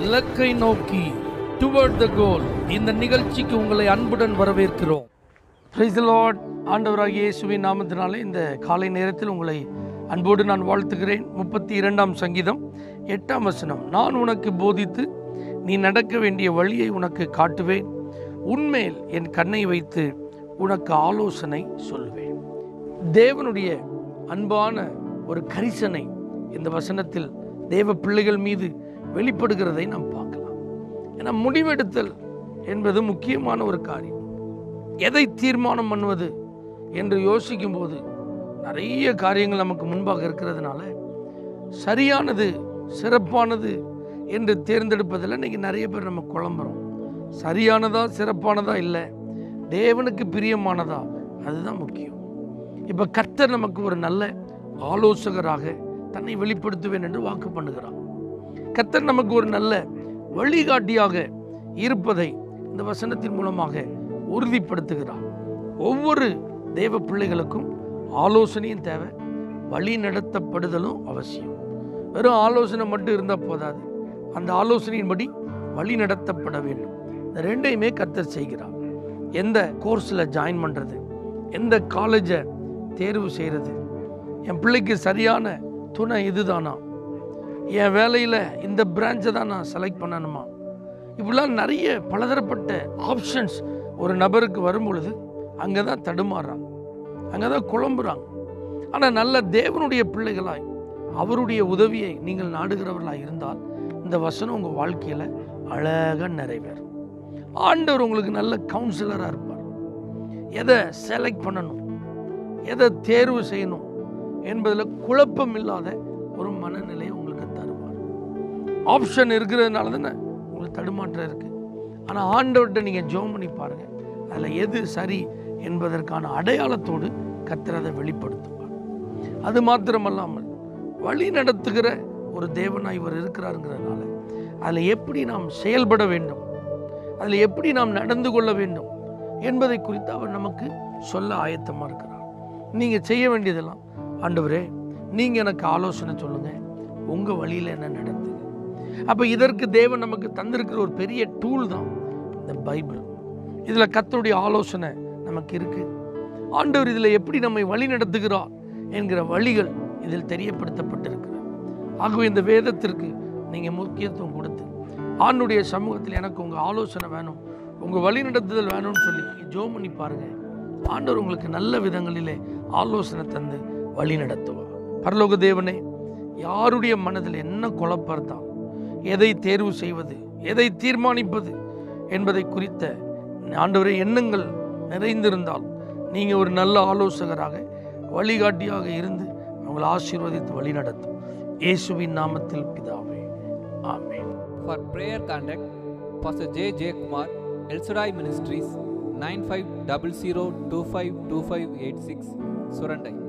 இலக்கை நோக்கி டுவர்ட் த கோல் இந்த நிகழ்ச்சிக்கு உங்களை அன்புடன் வரவேற்கிறோம் Praise the Lord ஆண்டவராகிய இயேசுவின் நாமத்தினாலே இந்த காலை நேரத்தில் உங்களை அன்போடு நான் வாழ்த்துகிறேன் முப்பத்தி இரண்டாம் சங்கீதம் எட்டாம் வசனம் நான் உனக்கு போதித்து நீ நடக்க வேண்டிய வழியை உனக்கு காட்டுவேன் உன்மேல் என் கண்ணை வைத்து உனக்கு ஆலோசனை சொல்வேன் தேவனுடைய அன்பான ஒரு கரிசனை இந்த வசனத்தில் தேவ பிள்ளைகள் மீது வெளிப்படுகிறதை நாம் பார்க்கலாம் ஏன்னா முடிவெடுத்தல் என்பது முக்கியமான ஒரு காரியம் எதை தீர்மானம் பண்ணுவது என்று யோசிக்கும் போது நிறைய காரியங்கள் நமக்கு முன்பாக இருக்கிறதுனால சரியானது சிறப்பானது என்று தேர்ந்தெடுப்பதில் இன்னைக்கு நிறைய பேர் நம்ம குழம்புறோம் சரியானதா சிறப்பானதா இல்லை தேவனுக்கு பிரியமானதா அதுதான் முக்கியம் இப்போ கர்த்தர் நமக்கு ஒரு நல்ல ஆலோசகராக தன்னை வெளிப்படுத்துவேன் என்று வாக்கு பண்ணுகிறார் கர்த்தர் நமக்கு ஒரு நல்ல வழிகாட்டியாக இருப்பதை இந்த வசனத்தின் மூலமாக உறுதிப்படுத்துகிறார் ஒவ்வொரு தேவ பிள்ளைகளுக்கும் ஆலோசனையும் தேவை வழி நடத்தப்படுதலும் அவசியம் வெறும் ஆலோசனை மட்டும் இருந்தால் போதாது அந்த ஆலோசனையின்படி வழி நடத்தப்பட வேண்டும் இந்த ரெண்டையுமே கர்த்தர் செய்கிறார் எந்த கோர்ஸில் ஜாயின் பண்ணுறது எந்த காலேஜை தேர்வு செய்கிறது என் பிள்ளைக்கு சரியான துணை இதுதானா என் வேலையில் இந்த பிரான்ச்சை தான் நான் செலக்ட் பண்ணணுமா இப்படிலாம் நிறைய பலதரப்பட்ட ஆப்ஷன்ஸ் ஒரு நபருக்கு வரும் பொழுது அங்கே தான் தடுமாறுறாங்க அங்கே தான் குழம்புறாங்க ஆனால் நல்ல தேவனுடைய பிள்ளைகளாய் அவருடைய உதவியை நீங்கள் நாடுகிறவர்களாக இருந்தால் இந்த வசனம் உங்கள் வாழ்க்கையில் அழகாக நிறைவேறும் ஆண்டவர் உங்களுக்கு நல்ல கவுன்சிலராக இருப்பார் எதை செலக்ட் பண்ணணும் எதை தேர்வு செய்யணும் என்பதில் குழப்பம் இல்லாத ஒரு மனநிலையை உங்களுக்கு தருவார் ஆப்ஷன் இருக்கிறதுனால தானே உங்களுக்கு தடுமாற்றம் இருக்குது ஆனால் ஆண்டவர்கிட்ட நீங்கள் ஜோம் பண்ணி பாருங்கள் அதில் எது சரி என்பதற்கான அடையாளத்தோடு கத்திரதை வெளிப்படுத்துவார் அது மாத்திரமல்லாமல் வழி நடத்துகிற ஒரு தேவனாய் இவர் இருக்கிறாருங்கிறதுனால அதில் எப்படி நாம் செயல்பட வேண்டும் அதில் எப்படி நாம் நடந்து கொள்ள வேண்டும் என்பதை குறித்து அவர் நமக்கு சொல்ல ஆயத்தமாக இருக்கிறார் நீங்கள் செய்ய வேண்டியதெல்லாம் ஆண்டவரே நீங்கள் எனக்கு ஆலோசனை சொல்லுங்கள் உங்கள் வழியில் என்ன நடத்துங்க அப்போ இதற்கு தேவன் நமக்கு தந்திருக்கிற ஒரு பெரிய டூல் தான் இந்த பைபிள் இதில் கத்தருடைய ஆலோசனை நமக்கு இருக்குது ஆண்டவர் இதில் எப்படி நம்மை வழி நடத்துகிறார் என்கிற வழிகள் இதில் தெரியப்படுத்தப்பட்டிருக்கிறது ஆகவே இந்த வேதத்திற்கு நீங்கள் முக்கியத்துவம் கொடுத்து ஆண்டுடைய சமூகத்தில் எனக்கு உங்கள் ஆலோசனை வேணும் உங்கள் வழி நடத்துதல் வேணும்னு சொல்லி ஜோம் பண்ணி பாருங்கள் ஆண்டவர் உங்களுக்கு நல்ல விதங்களிலே ஆலோசனை தந்து வழி நடத்துவார் பரலோக தேவனே யாருடைய மனதில் என்ன குழப்பம் இருந்தால் எதை தேர்வு செய்வது எதை தீர்மானிப்பது என்பதை குறித்த ஆண்டவரை எண்ணங்கள் நிறைந்திருந்தால் நீங்கள் ஒரு நல்ல ஆலோசகராக வழிகாட்டியாக இருந்து அவங்களை ஆசீர்வதித்து வழி நடத்தும் இயேசுவின் நாமத்தில் பிதாவே ஆமென் For prayer contact, Pastor J. J. Kumar, El Shaddai Ministries, 9500252586, Surandai.